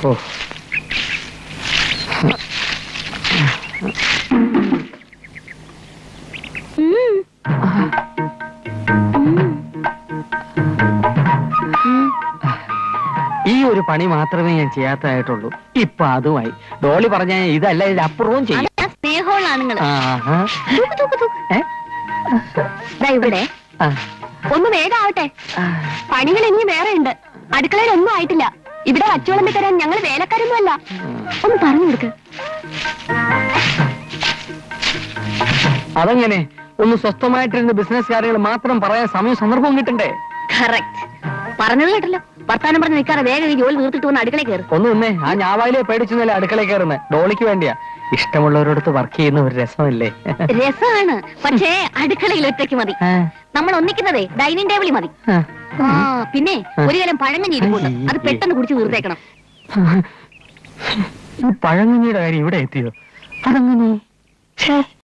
ഓ ഈ ഒരു പണി മാത്രമേ ഞാൻ ചെയ്യാത്തതായിട്ടുള്ളൂ ഇപ്പൊ അതുമായി ഡോളി പറഞ്ഞ ഇതല്ല ഇത് അപ്പുറവും ചെയ്യും അത് സ്നേഹമുള്ള ആണുങ്ങള് ആഹാ. തൂക്ക്, തൂക്ക്, തൂക്ക്. ഏ? ദാ ഇവിടെ ആ. ഒന്ന് വേഗാവട്ടെ പണികൾ ഇനി വേറെ ഉണ്ട് അടുക്കളയിൽ ഒന്നും ആയിട്ടില്ല ഇവിടെ വച്ചുവിളമ്പി തരാൻ ഞങ്ങൾ വേലക്കാരൊന്നും അല്ല ഒന്ന് പറഞ്ഞു കൊടുക്ക് അതെങ്ങനെ ഒന്ന് സ്വസ്ഥമായിട്ടിരുന്ന് ബിസിനസ് കാര്യങ്ങൾ മാത്രം പറയാൻ സമയം സന്ദർഭവും കിട്ടണ്ടേ കറക്റ്റ് പറഞ്ഞത് കേട്ടല്ലോ വർത്താനം പറഞ്ഞ് നിൽക്കാതെ വേഗം ഈ ജോലി തീർത്തിട്ട് വന്ന് അടുക്കളയിൽ കയറും ഒന്ന് നിന്നേ ആ ഞാവായിലെ പേടിച്ചെന്നല്ലേ അടുക്കളയിൽ കയറുന്നത് ഡോളിക്ക് വേണ്ടിയാ ഇഷ്ടമുള്ളവരോടത്ത് വർക്ക് ചെയ്യുന്ന ഒരു രസമല്ലേ രസമാണ് പക്ഷേ അടുക്കളയിൽ ഒറ്റയ്ക്ക് മതി ആ, നമ്മൾ ഒന്നിക്കുന്നതേ ഡൈനിങ് ടേബിളിൽ മതി ആ. ആ പിന്നെ ഒരു കലം പഴങ്ങഞ്ഞി ഇരിപ്പുണ്ട് അത് പെട്ടെന്ന് കുടിച്ച് തീർത്തേക്കണം ഈ പഴങ്ങഞ്ഞിയുടെ കാര്യം ഇവിടെ എത്തിയോ അതങ്ങനെ ഛേ